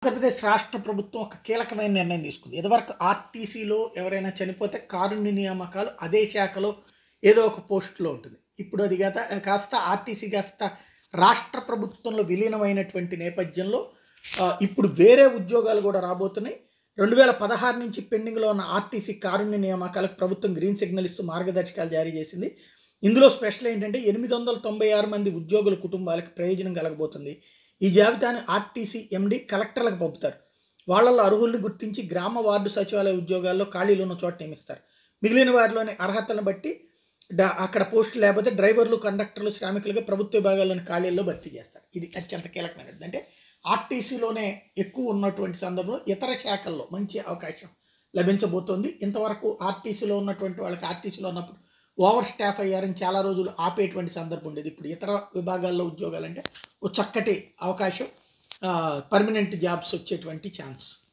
ఆంధ్రప్రదేశ్ రాష్ట్ర ప్రభుత్వం ఒక కీలకమైన నిర్ణయం తీసుకుంది ఇదివరకు ఆర్టీసీలో ఎవరైనా చనిపోతే కారుణ్య నియామకాలు అదే శాఖలో ఏదో ఒక పోస్టులో ఉంటుంది ఇప్పుడు అది గత కాస్త ఆర్టీసీ కాస్త రాష్ట్ర ప్రభుత్వంలో విలీనమైనటువంటి నేపథ్యంలో ఆ, ఇప్పుడు వేరే ఉద్యోగాలు కూడా రాబోతున్నాయి రెండు వేల పదహారు నుంచి పెండింగ్లో ఉన్న ఆర్టీసీ కారుణ్య నియామకాలకు ప్రభుత్వం గ్రీన్ సిగ్నల్ ఇస్తూ మార్గదర్శకాలు జారీ చేసింది ఇందులో స్పెషల్ ఏంటంటే ఎనిమిది వందల తొంభై ఆరు మంది ఉద్యోగుల కుటుంబాలకు ప్రయోజనం కలగబోతుంది ఈ జాబితాని ఆర్టీసీ ఎండి కలెక్టర్లకు పంపుతారు వాళ్ళల్లో అర్హుల్ని గుర్తించి గ్రామ వార్డు సచివాలయ ఉద్యోగాల్లో ఖాళీలు ఉన్న చోట నియమిస్తారు మిగిలిన వారిలోని అర్హతలను బట్టి డ- అక్కడ పోస్టులు లేకపోతే డ్రైవర్లు కండక్టర్లు శ్రామికులుగా ప్రభుత్వ విభాగాల్లోని ఖాళీల్లో భర్తీ చేస్తారు ఇది అత్యంత కీలకమైనది అంటే ఆర్టీసీలోనే ఎక్కువ ఉన్నటువంటి సందర్భంలో ఇతర శాఖల్లో మంచి అవకాశం లభించబోతోంది ఇంతవరకు ఆర్టీసీలో ఉన్నటువంటి వాళ్ళకి ఆర్టీసీలో ఉన్నప్పుడు ఓవర్ స్టాఫ్ అయ్యారని చాలా రోజులు ఆపేటువంటి సందర్భం ఉండేది ఇప్పుడు ఇతర విభాగాల్లో ఉద్యోగాలంటే ఓ చక్కటి అవకాశం పర్మనెంట్ జాబ్స్ వచ్చేటువంటి ఛాన్స్